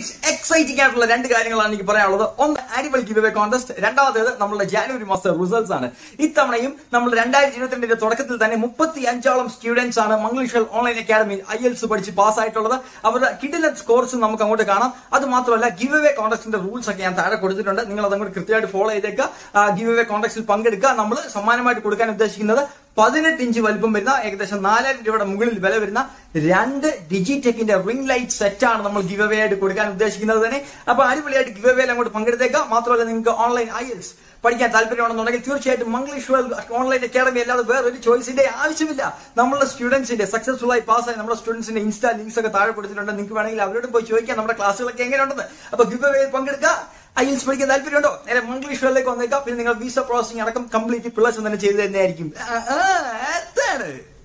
guys exciting ആയിട്ടുള്ള രണ്ട് കാര്യങ്ങളാണ് എനിക്ക് പറയാനുള്ളത് ഒന്ന് ആനിമൽ ഗിവ് അവേ കോൺടെസ്റ്റ് രണ്ടാമത്തേത് നമ്മളുടെ ജാനുവരി മാസത്തെ റിസൾട്ട്സ് ആണ് ഇത്തവണയും നമ്മൾ രണ്ടായിരത്തി ഇരുപത്തിരണ്ടിന്റെ തുടക്കത്തിൽ തന്നെ മുപ്പത്തി അഞ്ചോളം സ്റ്റുഡൻസ് ആണ് Manglish online academy IELTS പഠിച്ച് പാസ്സായിട്ടുള്ളത് അവരുടെ കിഡിലൻ സ്കോർസ് നമുക്ക് അങ്ങോട്ട് കാണാം അത് മാത്രമല്ല ഗിവ് അവേ കോൺടെസ്റ്റിന്റെ റൂൾസ് ഒക്കെ ഞാൻ താഴെ കൊടുത്തിട്ടുണ്ട് നിങ്ങൾ അതങ്ങോട്ട് കൃത്യമായിട്ട് ഫോളോ ചെയ്തേക്കുക ഗിവ് അവേ കോൺടെസ്റ്റിൽ പങ്കെടുക്കുക നമ്മൾ സമ്മാനമായിട്ട് കൊടുക്കാൻ ഉദ്ദേശിക്കുന്നത് പതിനെട്ട് ഇഞ്ച് വലിപ്പം വരുന്ന ഏകദേശം നാലായിരം രൂപയുടെ മുകളിൽ വില വരുന്ന രണ്ട് ഡിജിടെക്കിന്റെ റിംഗ് ലൈറ്റ് സെറ്റ് ആണ് നമ്മൾ ഗിവ് അവേ ആയിട്ട് കൊടുക്കാൻ ഉദ്ദേശിക്കുന്നത് തന്നെ അപ്പൊ അടിപൊളിയായിട്ട് ഗിവ് അവേ അങ്ങോട്ട് പങ്കെടുത്തേക്കാം മാത്രമല്ല നിങ്ങൾക്ക് ഓൺലൈൻ ഐഎൽസ് പഠിക്കാൻ താല്പര്യമാണെന്നുണ്ടെങ്കിൽ തീർച്ചയായിട്ടും മംഗ്ലീഷ് ഓൺലൈൻ അക്കാഡമി അല്ലാതെ വേറൊരു ചോയ്സിന്റെ ആവശ്യമില്ല നമ്മളുടെ സ്റ്റുഡൻസിന്റെ സക്സസ്ഫുൾ ആയി പാസ്സായി നമ്മുടെ സ്റ്റുഡൻസിന്റെ ഇൻസ്റ്റാ ലിങ്ക്സ് ഒക്കെ താഴെ കൊടുത്തിട്ടുണ്ട് നിങ്ങൾക്ക് വേണമെങ്കിൽ അവരോട് പോയി ചോദിക്കാം നമ്മുടെ ക്ലാസ്സുകളൊക്കെ എങ്ങനെയുണ്ടെന്ന് അപ്പൊ ഗിവ് അവേ പങ്കെടുക്കുക ഐഎൽസ് പഠിക്കാൻ താല്പര്യമുണ്ടോ നേരെ മംഗ്ലീഷ് വേളിലേക്ക് വന്നേക്കാം പിന്നെ നിങ്ങൾ വിസ പ്രോസസിംഗ് അടക്കം കംപ്ലീറ്റ് പിള്ളേഴ്സ് തന്നെ ചെയ്തു തന്നെയായിരിക്കും ആ, ആ, അതാണ്